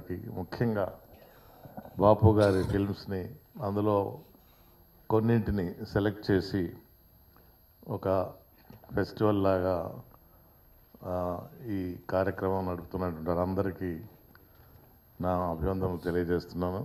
గారికి ముఖ్యంగా బాపు గారి ఫిల్మ్స్ని అందులో కొన్నింటిని సెలెక్ట్ చేసి ఒక ఫెస్టివల్ లాగా ఆ, ఈ కార్యక్రమం నడుపుతున్నటువంటి అందరికీ నా అభివందనలు తెలియజేస్తున్నాను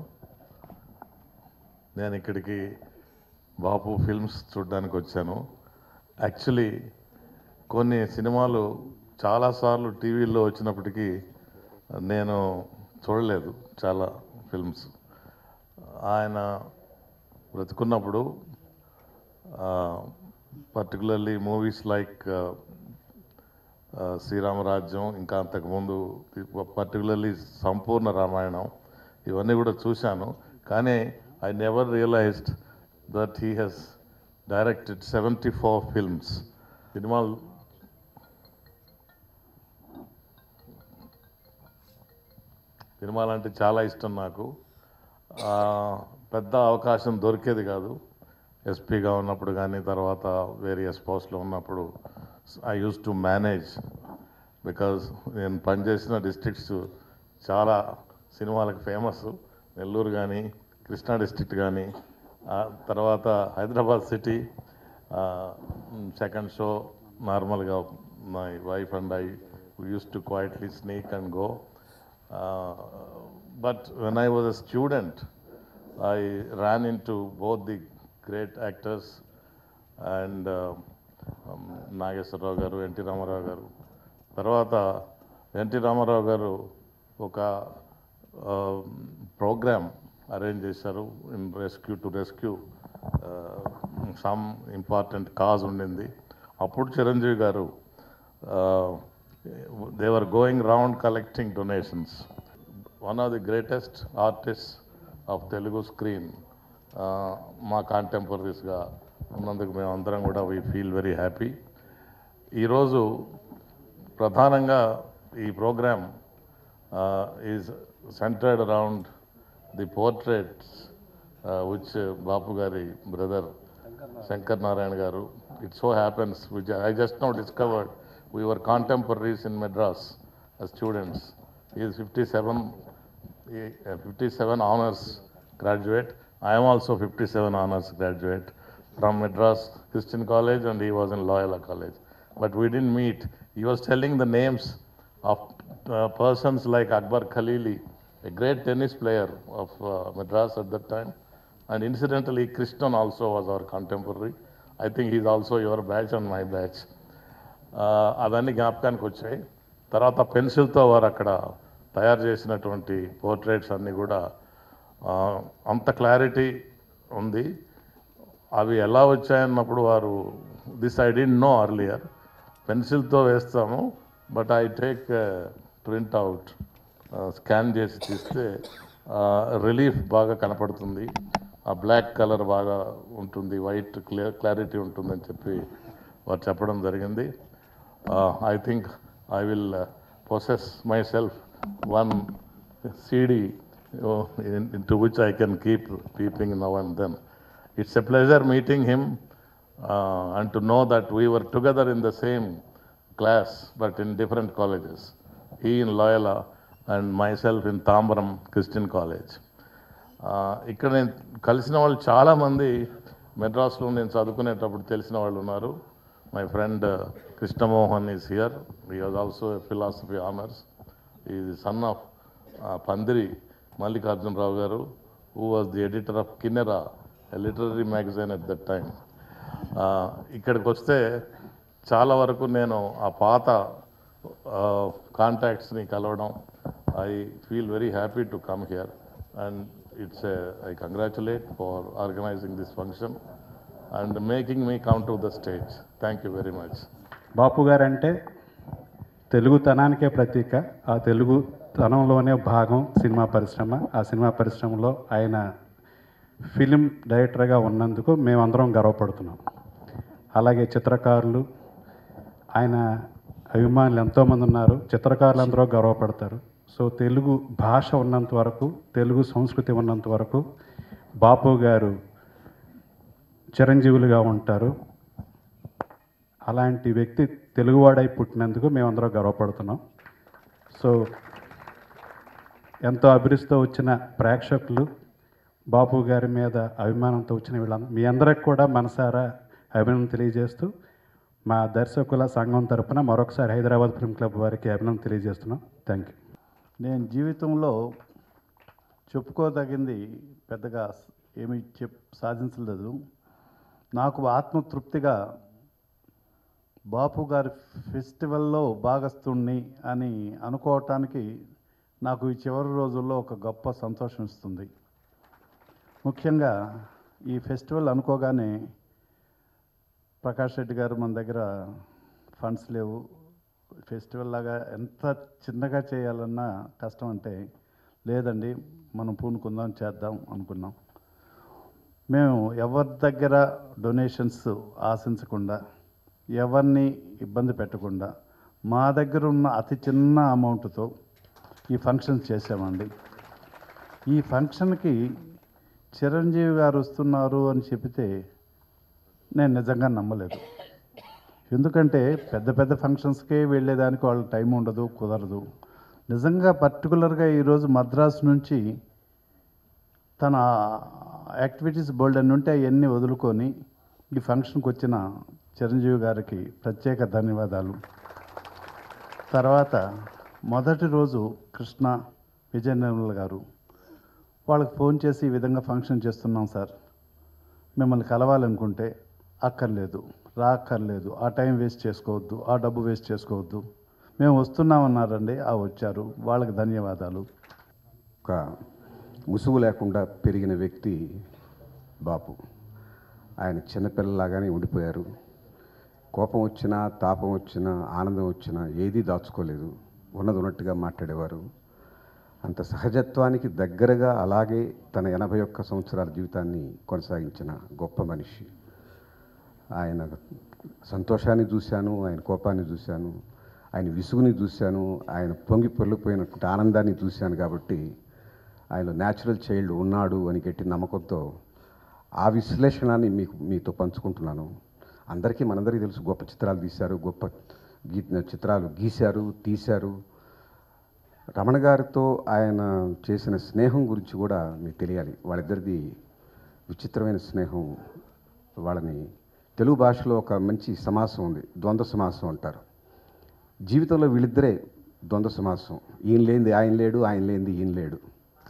నేను ఇక్కడికి బాపు ఫిల్మ్స్ చూడడానికి వచ్చాను యాక్చువల్లీ కొన్ని సినిమాలు చాలాసార్లు టీవీలో వచ్చినప్పటికీ నేను చూడలేదు చాలా ఫిల్మ్స్ ఆయన బ్రతుకున్నప్పుడు పర్టికులర్లీ మూవీస్ లైక్ శ్రీరామరాజ్యం ఇంకా అంతకుముందు పర్టికులర్లీ సంపూర్ణ రామాయణం ఇవన్నీ కూడా చూశాను కానీ I never realized that he he's directed seventy four films సినిమాలు సినిమాలు అంటే చాలా ఇష్టం నాకు ఆ, పెద్ద అవకాశం దొరికేది కాదు ఎస్పీగా ఉన్నప్పుడు కానీ తర్వాత వేరియస్ పోస్ట్లో ఉన్నప్పుడు I used to manage because నేను పనిచేసిన డిస్ట్రిక్ట్స్ చాలా సినిమాలకు ఫేమస్ నెల్లూరు కానీ కృష్ణా డిస్ట్రిక్ట్ కానీ ఆ తర్వాత హైదరాబాద్ సిటీ సెకండ్ షో నార్మల్గా my wife and I used to quietly sneak and go but when I was a student I ran into both the great actors and uh, um, Nageswara Rao garu NT Rama Rao garu తర్వాత ఎన్టీ రామారావు గారు ఒక program arrange చేశారు in rescue to rescue some important cause ఉండింది అప్పుడు Chiranjeevi garu they were going round collecting donations one of the greatest artist of Telugu screen మా కాంటెంపరీస్గా ఉన్నందుకు మేము అందరం కూడా వీ ఫీల్ వెరీ హ్యాపీ ఈరోజు ప్రధానంగా ఈ program is centered around the portraits which Bapu గారి brother Shankar Narayana garu it so happens which I just know discovered we were contemporaries in Madras students is fifty seven 57 honors graduate. I am also 57 honors graduate from Madras Christian College and he was in Loyola College. But we didn't meet. He was telling the names of uh, persons like Akbar Khalili, a great tennis player of uh, Madras at that time. And incidentally, Krishnan also was our contemporary. I think he's also your batch and my batch. ఆ, అవన్నీ జ్ఞాపకానికి వచ్చాయి తర్వాత పెన్సిల్తో వారు అక్కడ తయారు చేసినటువంటి portraits అన్నీ కూడా ఆ, అంత క్లారిటీ ఉంది అవి ఎలా వచ్చాయన్నప్పుడు వారు this I don't know earlier పెన్సిల్తో వేస్తాము but I take print out scan చేసి తీస్తే రిలీఫ్ బాగా కనపడుతుంది ఆ బ్లాక్ కలర్ బాగా ఉంటుంది వైట్ క్లియర్ క్లారిటీ ఉంటుందని చెప్పి వారు చెప్పడం జరిగింది I think I will possess my self one CD into which I can keep peeping now and then. It's a pleasure meeting him uh, and to know that we were together in the same class but in different colleges. He in Loyola and myself in Tambaram Christian College. ఆ, ఇక్కడ నేను కలిసిన వాళ్ళు చాలామంది మెడ్రాస్లో నేను చదువుకునేటప్పుడు తెలిసిన వాళ్ళు ఉన్నారు my friend Krishnamohan is here he was also philosophy honours is son of Pandiri Mallikarjuna Rao garu who was the editor of Kinnera literary magazine at that time ఇక్కడికి వస్తే చాలా వరకు నేను ఆ పాత కాంటాక్ట్స్ని కలవడం I feel very happy to come here and it's I congratulate for organising this function and making me come to the stage thank you very much Bapu garu అంటే తెలుగుతనానికే ప్రతీక ఆ తెలుగు తనంలోనే భాగం సినిమా పరిశ్రమ ఆ సినిమా పరిశ్రమలో ఆయన ఫిలిం డైరెక్టర్గా ఉన్నందుకు మేమందరం గర్వపడుతున్నాం అలాగే చిత్రకారులు ఆయన అభిమానులు ఎంతోమంది ఉన్నారు చిత్రకారులు అందరూ గర్వపడతారు సో తెలుగు భాష ఉన్నంత వరకు తెలుగు సంస్కృతి ఉన్నంత వరకు బాపు గారు చిరంజీవులుగా ఉంటారు అలాంటి వ్యక్తి తెలుగువాడై పుట్టినందుకు మేమందరం గర్వపడుతున్నాం సో ఎంతో అభిరుచితో వచ్చిన ప్రేక్షకులు బాపు గారి మీద అభిమానంతో వచ్చిన వీళ్ళందరూ మీ అందరికి కూడా మనసారా అభినందన తెలియజేస్తూ మా దర్శకుల సంఘం తరపున మరొకసారి హైదరాబాద్ ఫిల్మ్ క్లబ్ వారికి అభినందన తెలియజేస్తున్నాం థ్యాంక్ యూ నేను జీవితంలో చెప్పుకోదగింది పెద్దగా ఏమీ చెప్ సాధించలేదు నాకు ఆత్మతృప్తిగా బాపు గారి ఫెస్టివల్లో భాగస్తుణ్ణి అని అనుకోవటానికి నాకు ఈ చివరి రోజుల్లో ఒక గొప్ప సంతోషం ఇస్తుంది ముఖ్యంగా ఈ ఫెస్టివల్ అనుకోగానే ప్రకాష్ రెడ్డి గారు మన దగ్గర ఫండ్స్ లేవు ఫెస్టివల్ లాగా ఎంత చిన్నగా చేయాలన్నా కష్టం అంటే లేదండి మనం పూనుకుందాం చేద్దాం అనుకున్నాం మేము ఎవరి దగ్గర డొనేషన్స్ ఆశించకుండా ఎవరిని ఇబ్బంది పెట్టకుండా మా దగ్గర ఉన్న అతి చిన్న అమౌంట్తో ఈ ఫంక్షన్ చేసామండి ఈ ఫంక్షన్కి చిరంజీవి గారు వస్తున్నారు అని చెబితే నేను నిజంగా నమ్మలేదు ఎందుకంటే పెద్ద పెద్ద ఫంక్షన్స్కే వెళ్ళేదానికి వాళ్ళ టైం ఉండదు కుదరదు నిజంగా పర్టికులర్గా ఈరోజు మద్రాసు నుంచి తన యాక్టివిటీస్ బోల్డ్ అని ఉంటే అవన్నీ వదులుకొని ఈ ఫంక్షన్కి వచ్చిన చిరంజీవి గారికి ప్రత్యేక ధన్యవాదాలు తర్వాత మొదటి రోజు కృష్ణ విజయ నిర్మల్ గారు వాళ్ళకి ఫోన్ చేసి ఈ విధంగా ఫంక్షన్ చేస్తున్నాం సార్ మిమ్మల్ని కలవాలనుకుంటే అక్కర్లేదు రాక్కర్లేదు ఆ టైం వేస్ట్ చేసుకోవద్దు ఆ డబ్బు వేస్ట్ చేసుకోవద్దు మేము వస్తున్నామన్నారండి ఆ వచ్చారు వాళ్ళకి ధన్యవాదాలు ఒక ముసుగు లేకుండా పెరిగిన వ్యక్తి బాపు ఆయన చిన్నపిల్లలాగానే ఉండిపోయారు కోపం వచ్చినా తాపం వచ్చినా ఆనందం వచ్చినా ఏదీ దాచుకోలేదు ఉన్నది ఉన్నట్టుగా మాట్లాడేవారు అంత సహజత్వానికి దగ్గరగా అలాగే తన ఎనభై ఒక్క సంవత్సరాల జీవితాన్ని కొనసాగించిన గొప్ప మనిషి ఆయన సంతోషాన్ని చూశాను ఆయన కోపాన్ని చూశాను ఆయన విసుగుని చూశాను ఆయన పొంగి పొర్లిపోయినటువంటి ఆనందాన్ని చూశాను కాబట్టి ఆయన న్యాచురల్ చైల్డ్ ఉన్నాడు అని గట్టి నమ్మకంతో ఆ విశ్లేషణని మీకు మీతో పంచుకుంటున్నాను అందరికీ మనందరికీ తెలుసు గొప్ప చిత్రాలు తీశారు గొప్ప గీ చిత్రాలు గీశారు తీశారు రమణ గారితో ఆయన చేసిన స్నేహం గురించి కూడా మీకు తెలియాలి వాళ్ళిద్దరిది విచిత్రమైన స్నేహం వాళ్ళని తెలుగు భాషలో ఒక మంచి సమాసం ఉంది ద్వంద్వ సమాసం అంటారు జీవితంలో వీళ్ళిద్దరే ద్వంద్వ సమాసం ఈయన లేనిది ఆయన లేడు ఆయన లేనిది ఈయన లేడు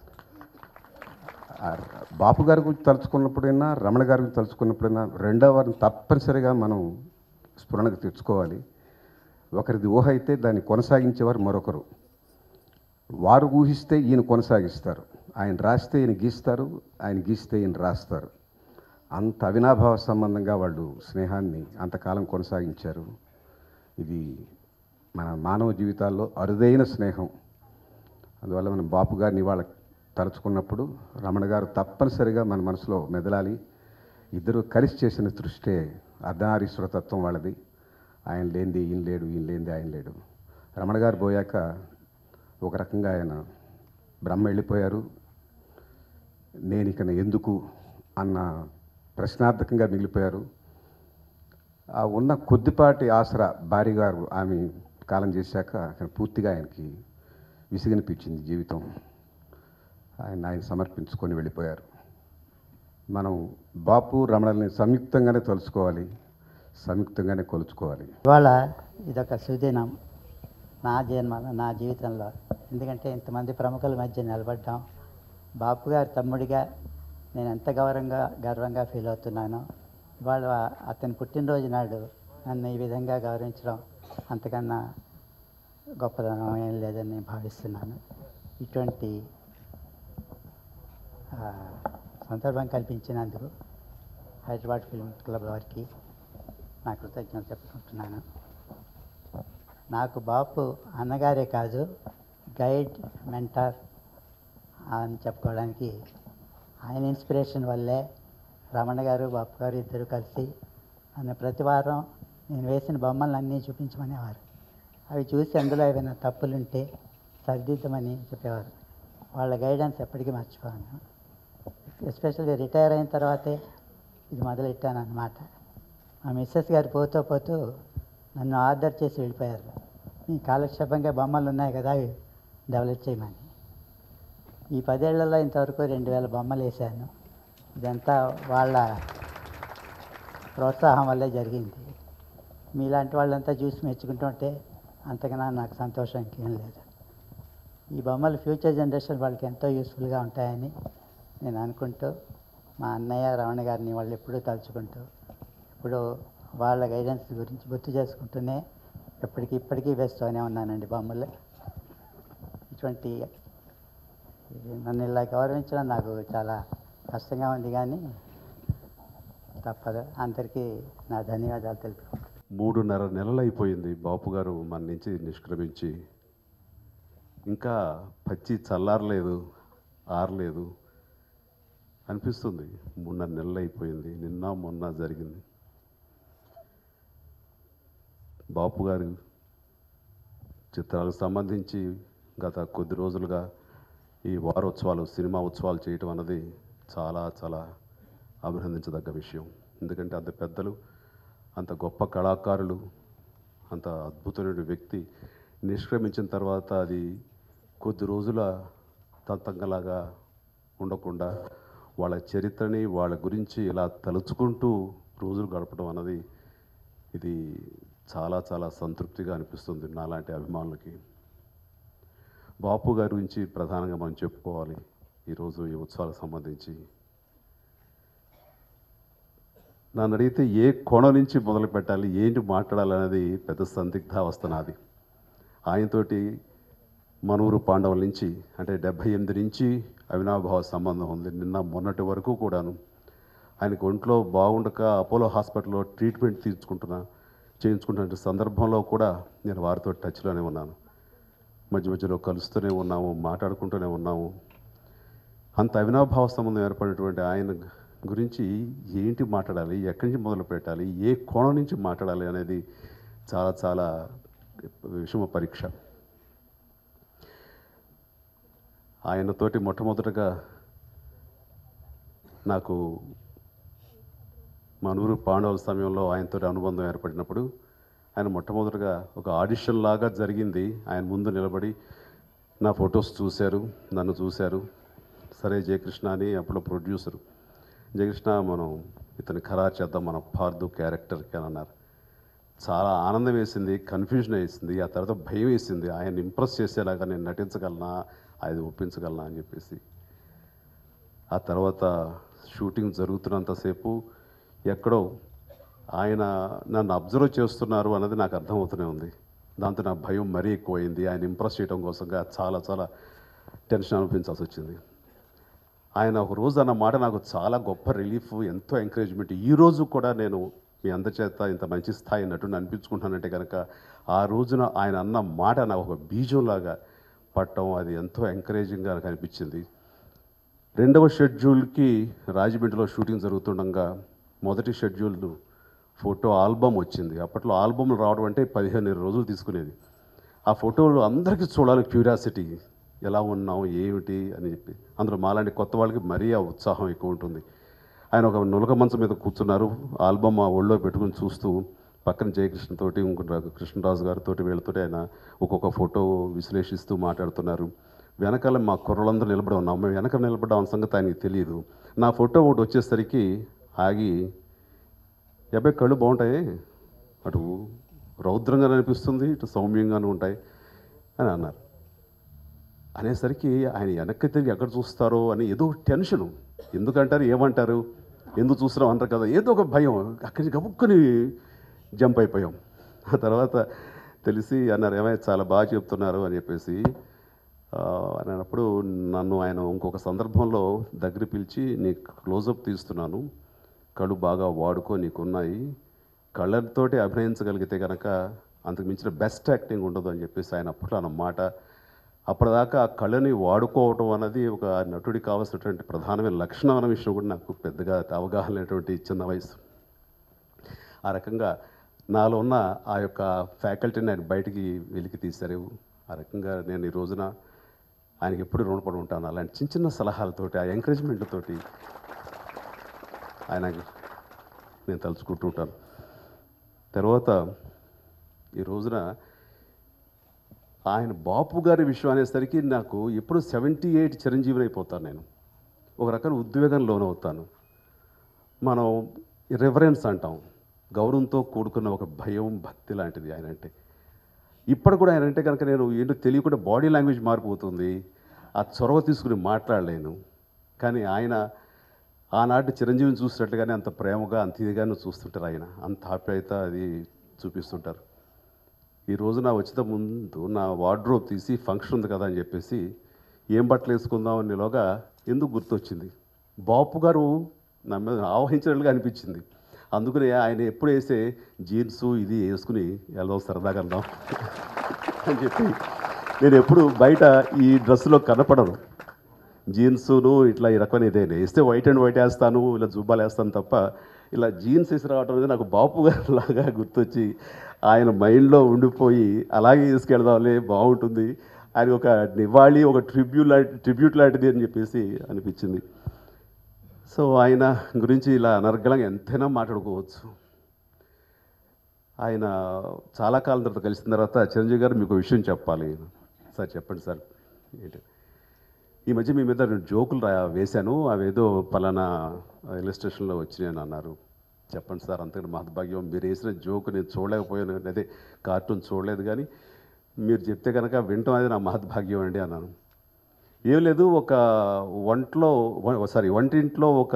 ఆ బాపు గారి గురించి తలుచుకున్నప్పుడైనా రమణ గారి గురించి తలుచుకున్నప్పుడైనా రెండవ వారిని తప్పనిసరిగా మనం స్ఫురణకు తెచ్చుకోవాలి ఒకరిది ఊహ అయితే దాన్ని కొనసాగించేవారు మరొకరు వారు ఊహిస్తే ఈయన కొనసాగిస్తారు ఆయన రాస్తే ఈయన గీస్తారు ఆయన గీస్తే ఈయన రాస్తారు అంత అవినాభావ సంబంధంగా వాళ్ళు స్నేహాన్ని అంతకాలం కొనసాగించారు ఇది మన మానవ జీవితాల్లో అరుదైన స్నేహం అందువల్ల మనం బాపు గారిని ఇవాళ తలుచుకున్నప్పుడు రమణ గారు తప్పనిసరిగా మన మనసులో మెదలాలి ఇద్దరు కలిసి చేసిన దృష్టే అర్ధనారీశ్వర తత్వం వాళ్ళది ఆయన లేనిది ఈయన లేడు ఈయన లేనిది ఆయన లేడు రమణ గారు పోయాక ఒక రకంగా ఆయన బ్రహ్మ వెళ్ళిపోయారు నేను ఇక ఎందుకు అన్న ప్రశ్నార్థకంగా మిగిలిపోయారు ఆ ఉన్న కొద్దిపాటి ఆసరా భార్య గారు ఆమె కాలం చేశాక పూర్తిగా ఆయనకి విసిగనిపించింది జీవితం ఆయన ఆయన సమర్పించుకొని వెళ్ళిపోయారు మనం బాపు రమణల్ని సంయుక్తంగానే తలుచుకోవాలి సంయుక్తంగానే కొలుచుకోవాలి ఇవాళ ఇదొక సుదినం నా జన్మలో నా జీవితంలో ఎందుకంటే ఇంతమంది ప్రముఖుల మధ్య నిలబడ్డాం బాపు గారి తమ్ముడిగా నేను ఎంత గౌరవంగా గర్వంగా ఫీల్ అవుతున్నానో ఇవాళ అతని పుట్టినరోజు నాడు నన్ను ఈ విధంగా గౌరవించడం అంతకన్నా గొప్పదనం ఏం లేదని నేను భావిస్తున్నాను ఇటువంటి ఆ, సందర్భం కల్పించినందుకు హైదరాబాద్ ఫిల్మ్ క్లబ్ వారికి నా కృతజ్ఞత చెప్పుకుంటున్నాను నాకు బాపు అన్నగారే కాదు గైడ్ మెంటర్ అని చెప్పుకోవడానికి ఆయన ఇన్స్పిరేషన్ వల్లే రమణ గారు బాపు గారు ఇద్దరు కలిసి నన్ను ప్రతి వారం నేను వేసిన బొమ్మలన్నీ చూపించమనేవారు అవి చూసి అందులో ఏమైనా తప్పులుంటే సరిదిద్దమని చెప్పేవారు వాళ్ళ గైడెన్స్ ఎప్పటికీ మర్చిపోను ఎస్పెషల్లీ రిటైర్ అయిన తర్వాతే ఇది మొదలెట్టాను అనమాట మా మిస్సెస్ గారు పోతూ పోతూ నన్ను ఆర్డర్ చేసి వెళ్ళిపోయారు మీ కాలక్షేపంగా బొమ్మలు ఉన్నాయి కదా అవి డెవలప్ చేయమని ఈ పదేళ్లలో ఇంతవరకు రెండు వేల బొమ్మలు వేశాను ఇదంతా వాళ్ళ ప్రోత్సాహం వల్లే జరిగింది మీలాంటి వాళ్ళంతా చూసి మెచ్చుకుంటుంటే అంతకన్నా నాకు సంతోషం ఇంకేం లేదు ఈ బొమ్మలు ఫ్యూచర్ జనరేషన్ వాళ్ళకి ఎంతో యూస్ఫుల్గా ఉంటాయని నేను అనుకుంటూ మా అన్నయ్య రమణ గారిని వాళ్ళు ఎప్పుడూ తలుచుకుంటూ ఇప్పుడు వాళ్ళ గైడెన్స్ గురించి గుర్తు చేసుకుంటూనే ఎప్పటికీ ఇప్పటికీ వేస్తూనే ఉన్నానండి బొమ్మలు ఇటువంటి ఇది నన్ను ఇలా గౌరవించడం నాకు చాలా కష్టంగా ఉంది కానీ తప్పదు అందరికీ నా ధన్యవాదాలు తెలుపుకుంటున్నాను మూడున్నర నెలలు అయిపోయింది బాపు గారు మన నుంచి నిష్క్రమించి ఇంకా పచ్చి చల్లారలేదు ఆరలేదు అనిపిస్తుంది మూడున్నర నెలలు అయిపోయింది నిన్న మొన్న జరిగింది బాపు గారు చిత్రాలకు సంబంధించి గత కొద్ది రోజులుగా ఈ వారోత్సవాలు సినిమా ఉత్సవాలు చేయటం అన్నది చాలా చాలా అభినందించదగ్గ విషయం ఎందుకంటే అంత పెద్దలు అంత గొప్ప కళాకారులు అంత అద్భుతమైన వ్యక్తి నిష్క్రమించిన తర్వాత అది కొద్ది రోజుల తంతంగలాగా ఉండకుండా వాళ్ళ చరిత్రని వాళ్ళ గురించి ఇలా తలుచుకుంటూ రోజులు గడపడం అన్నది ఇది చాలా చాలా సంతృప్తిగా అనిపిస్తుంది నాలాంటి అభిమానులకి బాపు గారి గురించి ప్రధానంగా మనం చెప్పుకోవాలి ఈరోజు ఈ ఉత్సవాలకు సంబంధించి నన్ను అడిగితే ఏ కోణం నుంచి మొదలు పెట్టాలి ఏంటి మాట్లాడాలనేది పెద్ద సందిగ్ధావస్థ నాది ఆయనతోటి మనూరు పాండవుల నుంచి అంటే డెబ్భై ఎనిమిది నుంచి అవినాభావ సంబంధం ఉంది నిన్న మొన్నటి వరకు కూడాను ఆయనకు ఒంట్లో బాగుండక అపోలో హాస్పిటల్లో ట్రీట్మెంట్ తీసుకుంటున్నా చేయించుకుంటున్న సందర్భంలో కూడా నేను వారితో టచ్లోనే ఉన్నాను మధ్య మధ్యలో కలుస్తూనే ఉన్నాము మాట్లాడుకుంటూనే ఉన్నాము అంత అవినాభావ సంబంధం ఏర్పడినటువంటి ఆయన గురించి ఏంటి మాట్లాడాలి ఎక్కడి నుంచి మొదలు పెట్టాలి ఏ కోణం నుంచి మాట్లాడాలి అనేది చాలా చాలా విషమ పరీక్ష ఆయనతోటి మొట్టమొదటగా నాకు మనూరు పాండవుల సమయంలో ఆయనతో అనుబంధం ఏర్పడినప్పుడు ఆయన మొట్టమొదటగా ఒక ఆడిషన్ లాగా జరిగింది ఆయన ముందు నిలబడి నా ఫొటోస్ చూశారు నన్ను చూశారు సరే జయకృష్ణ అని అప్పుడు ప్రొడ్యూసరు జయకృష్ణ మనం ఇతని ఖరారు చేద్దాం మన పార్దు క్యారెక్టర్కి అని అన్నారు చాలా ఆనందం వేసింది కన్ఫ్యూజన్ వేసింది ఆ తర్వాత భయం వేసింది ఆయన ఇంప్రెస్ చేసేలాగా నేను నటించగలనా అది ఒప్పించగలనా అని చెప్పేసి ఆ తర్వాత షూటింగ్ జరుగుతున్నంతసేపు ఎక్కడో ఆయన నన్ను అబ్జర్వ్ చేస్తున్నారు అన్నది నాకు అర్థమవుతూనే ఉంది దాంతో నా భయం మరీ ఎక్కువైంది ఆయన ఇంప్రెస్ చేయడం కోసంగా చాలా చాలా టెన్షన్ అనిపించాల్సి వచ్చింది ఆయన ఒక రోజు అన్న మాట నాకు చాలా గొప్ప రిలీఫ్ ఎంతో ఎంకరేజ్మెంట్ ఈ రోజు కూడా నేను మీ అందరి చేత ఇంత మంచి స్థాయి నటుని అనిపించుకుంటానంటే కనుక ఆ రోజున ఆయన అన్న మాట నాకు ఒక బీజంలాగా పట్టడం అది ఎంతో ఎంకరేజింగ్గా నాకు అనిపించింది రెండవ షెడ్యూల్కి రాజమండ్రిలో షూటింగ్ జరుగుతుండగా మొదటి షెడ్యూల్ ఫోటో ఆల్బమ్ వచ్చింది అప్పట్లో ఆల్బమ్లు రావడం అంటే పదిహేను ఇరవై రోజులు తీసుకునేది ఆ ఫోటోలు అందరికీ చూడాలి క్యూరియాసిటీ ఎలా ఉన్నాం ఏమిటి అని చెప్పి అందులో మాలాంటి కొత్త వాళ్ళకి మరీ ఆ ఉత్సాహం ఎక్కువ ఉంటుంది ఆయన ఒక నులక మంచం మీద కూర్చున్నారు ఆల్బమ్ ఆ ఒళ్ళో పెట్టుకుని చూస్తూ పక్కన జయకృష్ణ తోటి ఇంకొక కృష్ణరాజు గారితో వీళ్ళతోటి ఆయన ఒక్కొక్క ఫోటో విశ్లేషిస్తూ మాట్లాడుతున్నారు వెనకాల మా కుర్రలందరూ నిలబడి ఉన్నాం మేము వెనక నిలబడ్డాం అన్న సంగతి ఆయనకి తెలియదు నా ఫోటో ఒకటి వచ్చేసరికి ఆగి అబ్బాయి కళ్ళు బాగుంటాయి అటు రౌద్రంగా అనిపిస్తుంది ఇటు సౌమ్యంగానే ఉంటాయి అని అన్నారు అనేసరికి ఆయన వెనక్కి తిరిగి ఎక్కడ చూస్తారో అని ఏదో టెన్షను ఎందుకంటారు ఏమంటారు ఎందుకు చూస్తున్నాం అంటారు కదా ఏదో ఒక భయం అక్కడి నుంచి గబుక్కుని జంప్ అయిపోయాం ఆ తర్వాత తెలిసి అన్నారు ఏమైనా చాలా బాగా చెప్తున్నారు అని చెప్పేసి ఆ, అని అన్నప్పుడు నన్ను ఆయన ఇంకొక సందర్భంలో దగ్గర పిలిచి నీ క్లోజప్ తీస్తున్నాను కళ్ళు బాగా వాడుకో నీకున్నాయి కళ్ళతోటి అభినయించగలిగితే కనుక అంతకు మించిన బెస్ట్ యాక్టింగ్ ఉండదు అని చెప్పేసి ఆయన అప్పట్లో అన్నమాట అప్పటిదాకా ఆ కళని వాడుకోవటం అన్నది ఒక నటుడికి కావాల్సినటువంటి ప్రధానమైన లక్షణం అనే విషయం కూడా నాకు పెద్దగా అవగాహన లేనటువంటి చిన్న వయసు ఆ రకంగా నాలో ఉన్న ఆ యొక్క ఫ్యాకల్టీని ఆయన బయటికి వెలికి తీశారు ఆ రకంగా నేను ఈ రోజున ఆయనకి ఎప్పుడు రుణపడి ఉంటాను అలాంటి చిన్న చిన్న సలహాలతోటి ఆ ఎంకరేజ్మెంట్లతోటి ఆయన నేను తలుచుకుంటూ ఉంటాను తర్వాత ఈ రోజున ఆయన బాపు గారి విషయం అనేసరికి నాకు ఎప్పుడు సెవెంటీ ఎయిట్ చిరంజీవిని అయిపోతాను నేను ఒక రకమైన ఉద్వేగం లోనవుతాను మనం రెఫరెన్స్ అంటాం గౌరవంతో కూడుకున్న ఒక భయం భక్తి లాంటిది ఆయన అంటే ఇప్పుడు కూడా ఆయన అంటే కనుక నేను ఏంటో తెలియకుండా బాడీ లాంగ్వేజ్ మారిపోతుంది ఆ చొరవ తీసుకుని మాట్లాడలేను కానీ ఆయన ఆనాటి చిరంజీవిని చూసినట్లుగానే అంత ప్రేమగా అంత ఇదిగానే చూస్తుంటారు ఆయన అంత ఆప్యాయత అది చూపిస్తుంటారు ఈ రోజు నా వచ్చిన ముందు నా వార్డ్రోబ్ తీసి ఫంక్షన్ ఉంది కదా అని చెప్పేసి ఏం బట్టలు వేసుకుందాం అనేలోగా ఎందుకు గుర్తొచ్చింది బాపు గారు నా మీద ఆవహించినట్లుగా అనిపించింది అందుకనే ఆయన ఎప్పుడు వేసే జీన్స్ ఇది వేసుకుని వెళ్దాం సరదాగా వెళ్దాం అని చెప్పి నేను ఎప్పుడు బయట ఈ డ్రెస్సులో కనపడను జీన్సును ఇట్లా ఈ రకమైన ఇదే వేస్తే వైట్ అండ్ వైట్ వేస్తాను ఇలా జుబ్బాలు వేస్తాను తప్ప ఇలా జీన్స్ వేసి రావడం అనేది నాకు బాపు గారు లాగా గుర్తొచ్చి ఆయన మైండ్లో ఉండిపోయి అలాగే తీసుకెళ్దాంలే బాగుంటుంది ఆయన ఒక నివాళి ఒక ట్రిబ్యూట్ లాంటి ట్రిబ్యూట్ లాంటిది అని చెప్పేసి అనిపించింది సో ఆయన గురించి ఇలా అనర్గళంగా ఎంతైనా మాట్లాడుకోవచ్చు ఆయన చాలా కాలం తర్వాత కలిసిన తర్వాత చిరంజీవి గారు మీకు ఒక విషయం చెప్పాలి సార్ చెప్పండి సార్ ఏంటి ఈ మధ్య మీ మీద రెండు జోకులు రా వేశాను అవేదో పలానా ఇలిస్ట్రేషన్లో వచ్చినాయని అన్నారు చెప్పండి సార్ అంతకంటే మహద్భాగ్యం మీరు వేసిన జోక్ నేను చూడలేకపోయాను అదే కార్టూన్ చూడలేదు కానీ మీరు చెప్తే కనుక వినటం అనేది నా మహద్భాగ్యం అండి అన్నాను ఏం లేదు ఒక వంటలో సారీ వంటింట్లో ఒక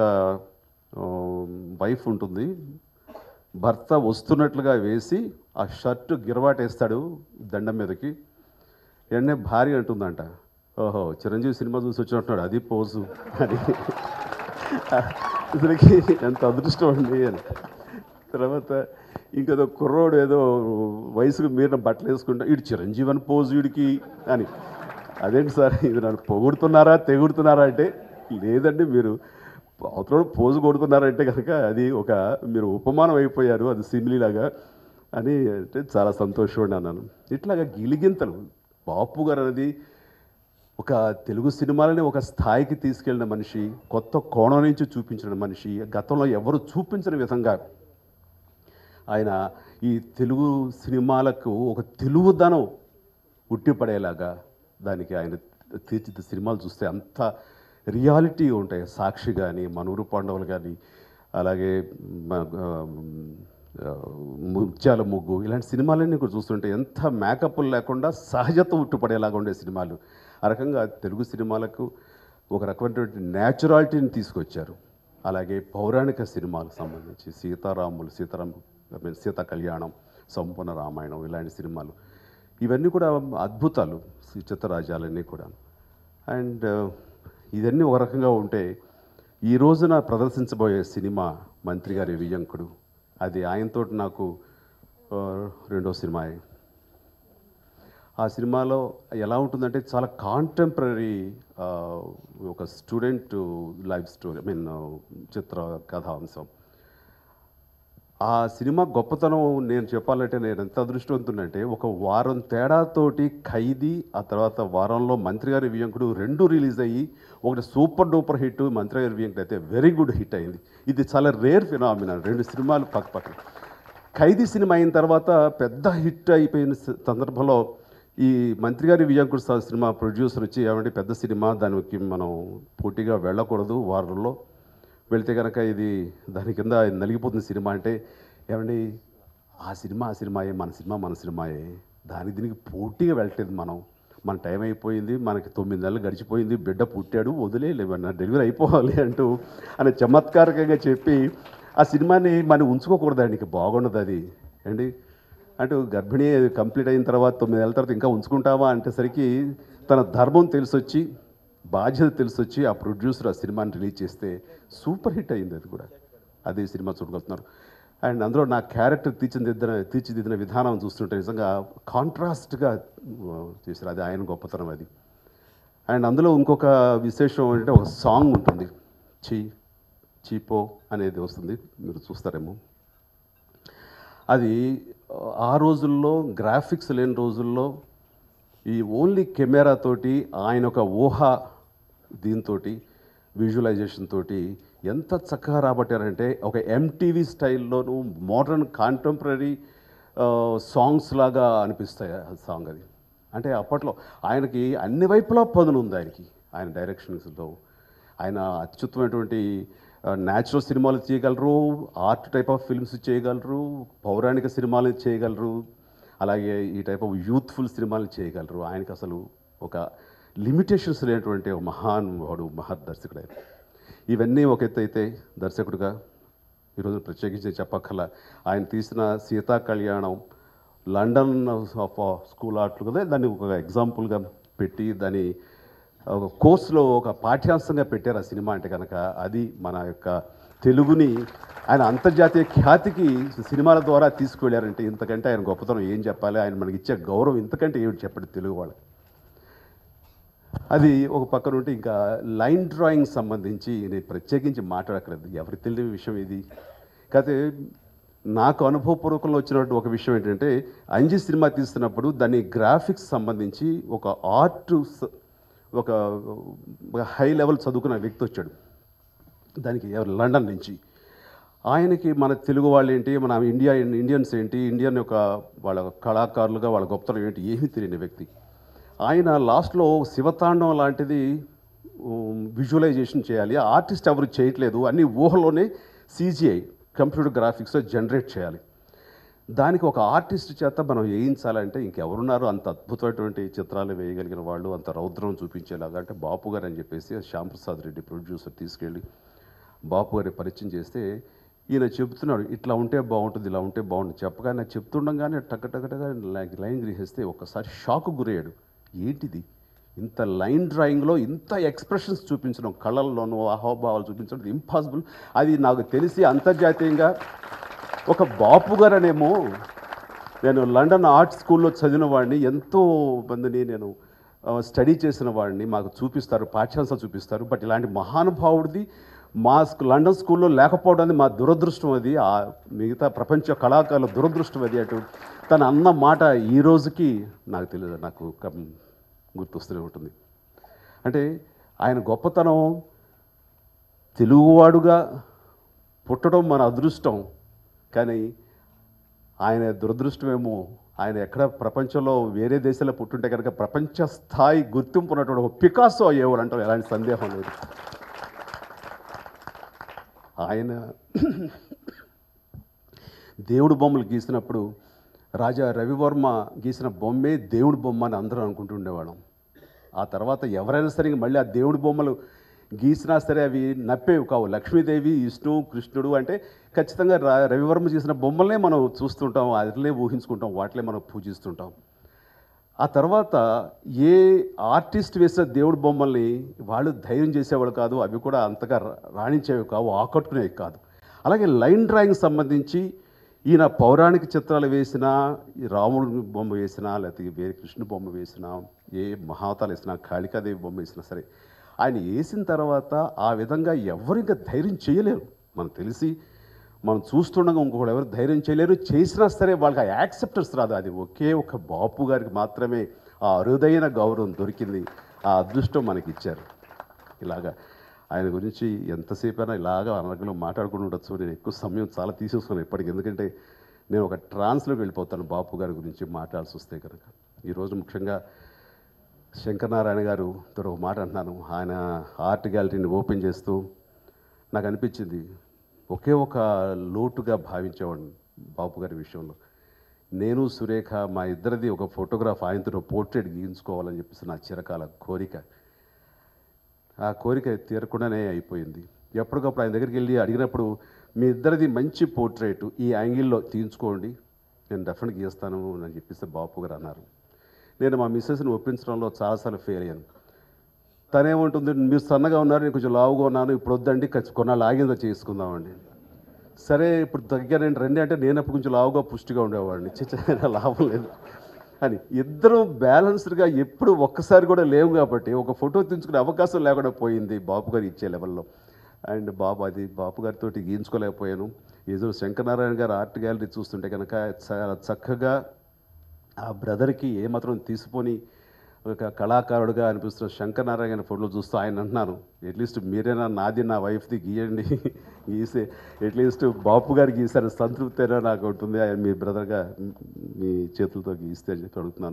వైఫ్ ఉంటుంది భర్త వస్తున్నట్లుగా వేసి ఆ షర్టు గిరవాటేస్తాడు దండం మీదకి వెంటనే భార్య అంటుందంట ఓహో చిరంజీవి సినిమా చూసి వచ్చినట్టున్నాడు అది పోజు అని ఇతనికి ఎంత అదృష్టం అండి అని తర్వాత ఇంకేదో కుర్రోడు ఏదో వయసుకు మీరిన బట్టలు వేసుకుంటా ఇటు చిరంజీవి అని పోజు వీడికి అని అదేంటి సార్ ఇది నన్ను పొగుడుతున్నారా తెగుడుతున్నారా అంటే లేదండి మీరు అవతల పోజు కొడుతున్నారంటే కనుక అది ఒక మీరు ఉపమానం అయిపోయారు అది సిమిలీలాగా అని అంటే చాలా సంతోషం అన్నాను ఇట్లాగా గిలిగింతలు బాపు గారు అనేది ఒక తెలుగు సినిమాలని ఒక స్థాయికి తీసుకెళ్ళిన మనిషి కొత్త కోణం నుంచి చూపించిన మనిషి గతంలో ఎవరు చూపించిన విధంగా ఆయన ఈ తెలుగు సినిమాలకు ఒక తెలుగుదనం ఉట్టిపడేలాగా దానికి ఆయన తీర్చిది సినిమాలు చూస్తే అంత రియాలిటీ ఉంటాయి సాక్షి కానీ మనూరు పాండవులు కానీ అలాగే మ- ఆ, ముత్యాల ముగ్గు ఇలాంటి సినిమాలన్నీ కూడా చూస్తుంటే ఎంత మేకప్లు లేకుండా సహజత్వం ఉట్టుపడేలాగా ఉండే సినిమాలు ఆ రకంగా తెలుగు సినిమాలకు ఒక రకమైనటువంటి న్యాచురాలిటీని తీసుకొచ్చారు అలాగే పౌరాణిక సినిమాలకు సంబంధించి సీతారాములు సీతారాం ఐ మీన్ సీత కళ్యాణం సంపూర్ణ రామాయణం ఇలాంటి సినిమాలు ఇవన్నీ కూడా అద్భుతాలు ఈ చిత్రరాజ్యాలన్నీ కూడా అండ్ ఇవన్నీ ఒక రకంగా ఉంటే ఈ రోజున ప్రదర్శించబోయే సినిమా మంత్రి గారి వియ్యంకుడు అది ఆయనతో నాకు ఆ, రెండో సినిమా ఆ సినిమాలో ఎలా ఉంటుందంటే చాలా కాంటెంపరీ ఒక student life story I mean చిత్ర కథాంశం ఆ సినిమా గొప్పతనం నేను చెప్పాలంటే నేను ఎంత అదృష్టవంతునంటే ఒక వారం తేడాతోటి ఖైదీ ఆ తర్వాత వారంలో మంత్రి గారి వియంకుడు రెండు రిలీజ్ అయ్యి ఒకటి సూపర్ డూపర్ హిట్ మంత్రి గారి వియంకుడు అయితే వెరీ గుడ్ హిట్ అయింది ఇది చాలా రేర్ ఫినామినా రెండు సినిమాలు పక్క పక్కన ఖైదీ సినిమా అయిన తర్వాత పెద్ద హిట్ అయిపోయిన స- సందర్భంలో ఈ మంత్రి గారి వియంకుడు సా- సినిమా ప్రొడ్యూసర్ వచ్చి ఏమంటే పెద్ద సినిమా దానికి మనం పోటీగా వెళ్ళకూడదు వారంలో వెళితే కనుక ఇది దాని కింద నలిగిపోతుంది సినిమా అంటే ఏమండి ఆ సినిమా ఆ సినిమాయే మన సినిమా మన సినిమాయే దాని దీనికి పోటీగా వెళ్ళట్లేదు మనం మన టైం అయిపోయింది మనకి తొమ్మిది నెలలు గడిచిపోయింది బిడ్డ పుట్టాడు వదిలేలేమన్నా డెలివరీ అయిపోవాలి అంటూ అని చమత్కారకంగా చెప్పి ఆ సినిమాని మనం ఉంచుకోకూడదండి బాగుండదు అది అండి అంటే గర్భిణీ కంప్లీట్ అయిన తర్వాత తొమ్మిది నెలల తర్వాత ఇంకా ఉంచుకుంటావా అంటేసరికి తన ధర్మం తెలిసొచ్చి బాధ్యత తెలిసొచ్చి ఆ ప్రొడ్యూసర్ ఆ సినిమాని రిలీజ్ చేస్తే సూపర్ హిట్ అయింది అది కూడా అదే సినిమా చూడగలుగుతున్నారు అండ్ అందులో నా క్యారెక్టర్ తీర్చిదిద్దిన తీర్చిదిద్దిన విధానం చూస్తుంటే నిజంగా కాంట్రాస్ట్గా చేశారు అది ఆయన గొప్పతనం అది అండ్ అందులో ఇంకొక విశేషం ఏంటంటే ఒక సాంగ్ ఉంటుంది చీ చీపో అనేది వస్తుంది మీరు చూస్తారేమో అది ఆ రోజుల్లో గ్రాఫిక్స్ లేని రోజుల్లో ఈ ఓన్లీ కెమెరా తోటి ఆయన ఒక ఊహ దీంతో విజువలైజేషన్ తోటి ఎంత చక్కగా రాబట్టారంటే ఒక ఎంటీవీ స్టైల్లోను మోడర్న్ కాంటెంపరీ సాంగ్స్ లాగా అనిపిస్తాయి ఆ సాంగ్ అది అంటే అప్పట్లో ఆయనకి అన్ని వైపులా పదును ఉంది ఆయనకి ఆయన డైరెక్షన్స్లో ఆయన అత్యుత్తమైనటువంటి న్యాచురల్ సినిమాలు చేయగలరు ఆర్ట్ టైప్ ఆఫ్ ఫిల్మ్స్ చేయగలరు పౌరాణిక సినిమాలు చేయగలరు అలాగే ఈ టైప్ ఆఫ్ యూత్ఫుల్ సినిమాలు చేయగలరు ఆయనకి అసలు ఒక లిమిటేషన్స్ లేనటువంటి ఒక మహానుభావుడు మహాదర్శకుడు ఆయన ఇవన్నీ ఒక ఎత్తు అయితే దర్శకుడిగా ఈరోజు ప్రత్యేకించి చెప్పక్కల ఆయన తీసిన సీతా కళ్యాణం లండన్ ఆఫ్ స్కూల్ ఆర్ట్లు కదా దాన్ని ఒక ఎగ్జాంపుల్గా పెట్టి దాని ఒక కోర్సులో ఒక పాఠ్యాంశంగా పెట్టారు ఆ సినిమా అంటే కనుక అది మన యొక్క తెలుగుని ఆయన అంతర్జాతీయ ఖ్యాతికి సినిమాల ద్వారా తీసుకువెళ్ళారంటే ఇంతకంటే ఆయన గొప్పతనం ఏం చెప్పాలి ఆయన మనకి ఇచ్చే గౌరవం ఇంతకంటే ఏమిటి చెప్పండి తెలుగు వాళ్ళకి అది ఒక పక్కన ఉంటే ఇంకా లైన్ డ్రాయింగ్ సంబంధించి నేను ప్రత్యేకించి మాట్లాడక్కర్లేదు ఎవరికి తెలియని విషయం ఇది కాకపోతే నాకు అనుభవపూర్వకంలో వచ్చినట్టు ఒక విషయం ఏంటంటే అంజి సినిమా తీస్తున్నప్పుడు దాని గ్రాఫిక్స్ సంబంధించి ఒక ఆర్ట్ ఒక ఒక హై లెవెల్ చదువుకున్న వ్యక్తి వచ్చాడు దానికి ఎవరు లండన్ నుంచి ఆయనకి మన తెలుగు వాళ్ళు ఏంటి మన ఇండియా ఇండియన్స్ ఏంటి ఇండియన్ యొక్క వాళ్ళ కళాకారులుగా వాళ్ళ గొప్పతనం ఏంటి ఏమీ తెలియని వ్యక్తి ఆయన లాస్ట్లో శివతాండం లాంటిది విజువలైజేషన్ చేయాలి ఆర్టిస్ట్ ఎవరు చేయట్లేదు అన్ని ఊహలోనే సీజీఐ కంప్యూటర్ గ్రాఫిక్స్లో జనరేట్ చేయాలి దానికి ఒక ఆర్టిస్ట్ చేత మనం వేయించాలంటే ఇంకెవరున్నారు అంత అద్భుతమైనటువంటి చిత్రాలు వేయగలిగిన వాళ్ళు అంత రౌద్రం చూపించేలాగా అంటే బాపు గారు అని చెప్పేసి శ్యాంప్రసాద్ రెడ్డి ప్రొడ్యూసర్ తీసుకెళ్ళి బాపు గారి పరిచయం చేస్తే ఈయన చెబుతున్నాడు ఇట్లా ఉంటే బాగుంటుంది ఇలా ఉంటే బాగుంటుంది చెప్పగా నాకు చెప్తుండగానే టక టక టక లైన్- లైన్ గ్రహిస్తే ఒక్కసారి షాక్ గురయ్యాడు ఏంటిది ఇంత లైన్ డ్రాయింగ్లో ఇంత ఎక్స్ప్రెషన్స్ చూపించడం కళల్లోనూ అహాభావాలు చూపించడం ఇంపాసిబుల్ అది నాకు తెలిసి అంతర్జాతీయంగా ఒక బాపు గారనేమో నేను లండన్ ఆర్ట్ స్కూల్లో చదివిన వాడిని ఎంతో మందిని నేను ఆ, స్టడీ చేసిన వాడిని మాకు చూపిస్తారు పాఠ్యాంశాలు చూపిస్తారు బట్ ఇలాంటి మహానుభావుడిది మా స్కూ- లండన్ స్కూల్లో లేకపోవడం అది మా దురదృష్టం అది ఆ మిగతా ప్రపంచ కళాకారుల దురదృష్టం అది అటు తను అన్న మాట ఈ రోజుకి నాకు తెలియదు నాకు కం- గుర్తొస్తూనే ఉంటుంది అంటే ఆయన గొప్పతనం తెలుగువాడుగా పుట్టడం మన అదృష్టం కానీ ఆయన దురదృష్టమేమో ఆయన ఎక్కడ ప్రపంచంలో వేరే దేశాల్లో పుట్టుంటే కనుక ప్రపంచ స్థాయి గుర్తింపు ఉన్నటువంటి ఒక పికాసో అయ్యేవాడు అంటాం ఎలాంటి సందేహం లేదు ఆయన దేవుడు బొమ్మలు గీసినప్పుడు రాజా రవివర్మ గీసిన బొమ్మే దేవుడి బొమ్మ అని అందరూ అనుకుంటుండేవాళ్ళం ఆ తర్వాత ఎవరైనా సరే ఇంక మళ్ళీ ఆ దేవుడి బొమ్మలు గీసినా సరే అవి నప్పేవి కావు లక్ష్మీదేవి విష్ణు కృష్ణుడు అంటే ఖచ్చితంగా రా రవివర్మ చేసిన బొమ్మలనే మనం చూస్తుంటాం అదిలే ఊహించుకుంటాం వాటిలే మనం పూజిస్తుంటాం ఆ తర్వాత ఏ ఆర్టిస్ట్ వేసిన దేవుడి బొమ్మల్ని వాళ్ళు ధైర్యం చేసేవాళ్ళు కాదు అవి కూడా అంతగా రా- రాణించేవి కావు ఆకట్టుకునేవి కాదు అలాగే లైన్ డ్రాయింగ్ సంబంధించి ఈయన పౌరాణిక చిత్రాలు వేసినా ఈ రాముడి బొమ్మ వేసినా లేకపోతే వేరే కృష్ణ బొమ్మ వేసినా ఏ మహావతాలు వేసినా కాళికాదేవి బొమ్మ వేసినా సరే ఆయన వేసిన తర్వాత ఆ విధంగా ఎవరు ఇంకా ధైర్యం చేయలేరు మనకు తెలిసి మనం చూస్తుండగా ఇంకొకరు ఎవరు ధైర్యం చేయలేరు చేసినా సరే వాళ్ళకి ఆ యాక్సెప్టెన్స్ రాదు అది ఒకే ఒక బాపు గారికి మాత్రమే ఆ అరుదైన గౌరవం దొరికింది ఆ అదృష్టం మనకి ఇచ్చారు ఇలాగా ఆయన గురించి ఎంతసేపు అయినా ఇలాగా అనగలో మాట్లాడుకుని ఉండొచ్చు నేను ఎక్కువ సమయం చాలా తీసేసుకున్నాను ఇప్పటికి ఎందుకంటే నేను ఒక ట్రాన్స్లోకి వెళ్ళిపోతాను బాపు గారి గురించి మాట్లాడాల్సి వస్తే కనుక ఈరోజు ముఖ్యంగా శంకరనారాయణ గారు తో ఒక మాట అంటున్నాను ఆయన ఆర్ట్ గ్యాలరీని ఓపెన్ చేస్తూ నాకు అనిపించింది ఒకే ఒక లోటుగా భావించేవాడిని బాపు గారి విషయంలో నేను సురేఖ మా ఇద్దరిది ఒక ఫోటోగ్రాఫ్ ఆయనతో పోర్ట్రేట్ గీయించుకోవాలని చెప్పేసి నా చిరకాల కోరిక ఆ కోరిక తీరకుండానే అయిపోయింది ఎప్పటికప్పుడు ఆయన దగ్గరికి వెళ్ళి అడిగినప్పుడు మీ ఇద్దరిది మంచి పోర్ట్రేట్ ఈ యాంగిల్లో తీయించుకోండి నేను డెఫినెట్గా గీస్తాను అని చెప్పేసి బాపు గారు అన్నారు నేను మా మిస్సెస్ని ఒప్పించడంలో చాలాసార్లు ఫెయిల్ అయ్యాను తనేమంటుంది మీరు సన్నగా ఉన్నారు నేను కొంచెం లావుగా ఉన్నాను ఇప్పుడు వద్దండి ఖర్చు కొన్నాళ్ళు ఆగిందా చేసుకుందామండి సరే ఇప్పుడు తగ్గానండి రండి అంటే నేను అప్పుడు కొంచెం లావుగా పుష్టిగా ఉండేవాడిని చిన్న లాభం లేదు అని ఇద్దరం బ్యాలెన్స్డ్గా ఎప్పుడు ఒక్కసారి కూడా లేవు కాబట్టి ఒక ఫోటో తీయించుకునే అవకాశం లేకుండా పోయింది బాబు గారు ఇచ్చే లెవెల్లో అండ్ బాబు అది బాబు గారితో గీయించుకోలేకపోయాను ఏదో శంకరనారాయణ గారు ఆర్ట్ గ్యాలరీ చూస్తుంటే కనుక చాలా చక్కగా ఆ బ్రదర్కి ఏమాత్రం తీసుకొని ఒక కళాకారుడుగా అనిపిస్తున్న శంకరనారాయణ ఫోటోలు చూస్తూ ఆయన అంటున్నాను అట్లీస్ట్ మీరేనా నాది నా వైఫ్ది గీయండి గీసే అట్లీస్ట్ బాపు గారు గీసారు సంతృప్తి అయినా నాకు ఉంటుంది ఆయన మీ బ్రదర్గా మీ చేతులతో గీస్తే అని చెప్పి అడుగుతున్నాను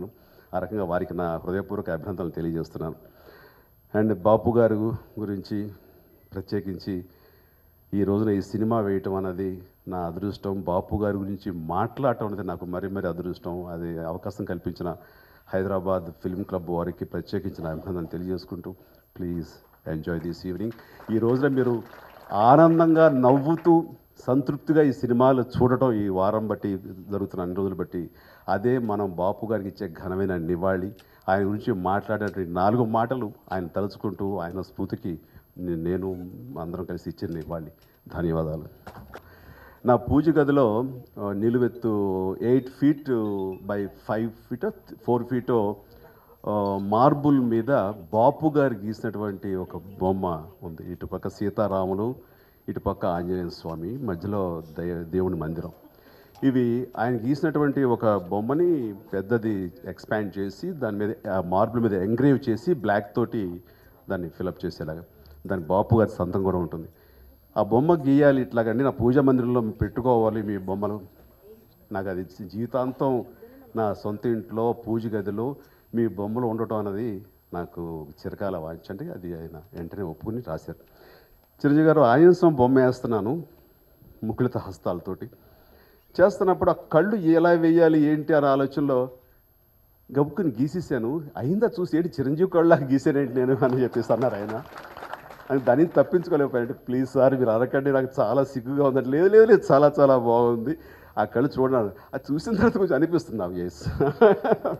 ఆ రకంగా వారికి నా హృదయపూర్వక అభినందనలు తెలియజేస్తున్నాను అండ్ బాపు గారు గురించి ప్రత్యేకించి ఈ రోజున ఈ సినిమా వేయటం అన్నది నా అదృష్టం బాపు గారి గురించి మాట్లాడటం అనేది నాకు మరీ మరీ అదృష్టం అది అవకాశం కల్పించిన హైదరాబాద్ ఫిల్మ్ క్లబ్ వారికి ప్రత్యేకించిన అభినందన తెలియజేసుకుంటూ ప్లీజ్ ఎంజాయ్ దిస్ ఈవినింగ్ ఈ రోజున మీరు ఆనందంగా నవ్వుతూ సంతృప్తిగా ఈ సినిమాలు చూడటం ఈ వారం బట్టి జరుగుతున్న అన్ని రోజులు బట్టి అదే మనం బాపు గారికి ఇచ్చే ఘనమైన నివాళి ఆయన గురించి మాట్లాడేటువంటి నాలుగు మాటలు ఆయన తలుచుకుంటూ ఆయన స్ఫూర్తికి నే- నేను అందరం కలిసి ఇచ్చిన నివాళి ధన్యవాదాలు నా పూజ గదిలో ఆ, నిలువెత్తు ఎయిట్ ఫీట్ బై ఫైవ్ ఫీటో ఫోర్ ఫీటో మార్బుల్ మీద బాపు గారు గీసినటువంటి ఒక బొమ్మ ఉంది ఇటుపక్క సీతారాములు ఇటుపక్క ఆంజనేయ స్వామి మధ్యలో దయ దేవుని మందిరం ఇవి ఆయన గీసినటువంటి ఒక బొమ్మని పెద్దది ఎక్స్పాండ్ చేసి దాని మీద ఆ మార్బుల్ మీద ఎంగ్రేవ్ చేసి బ్లాక్ తోటి దాన్ని ఫిలప్ చేసేలాగా దాని బాపు గారి సంతం కూడా ఉంటుంది ఆ బొమ్మ గీయాలి ఇట్లాగండి నా పూజ మందిరంలో పెట్టుకోవాలి మీ బొమ్మలు నాకు అది జీవితాంతం నా సొంత ఇంట్లో పూజ గదిలో మీ బొమ్మలు ఉండటం అన్నది నాకు చిరకాల వాంఛ అంటే అది ఆయన వెంటనే ఒప్పుకుని రాశారు చిరంజీవి గారు ఆయంసం బొమ్మ వేస్తున్నాను ముకుళిత హస్తాలతోటి చేస్తున్నప్పుడు ఆ కళ్ళు ఎలా వేయాలి ఏంటి అనే ఆలోచనలో గబుక్కుని గీసేసాను అయిందా చూసి ఏంటి చిరంజీవి కళ్ళ గీసానేంటి నేను అని చెప్పేసి అన్నారు ఆయన అని దాన్ని తప్పించుకోలేకపోయాను ప్లీజ్ సార్ మీరు అనకండి నాకు చాలా సిగ్గుగా ఉందంటే లేదు లేదు లేదు చాలా చాలా బాగుంది ఆ కళ్ళు చూడడానికి అది చూసిన తర్వాత కొంచెం అనిపిస్తుంది ఎస్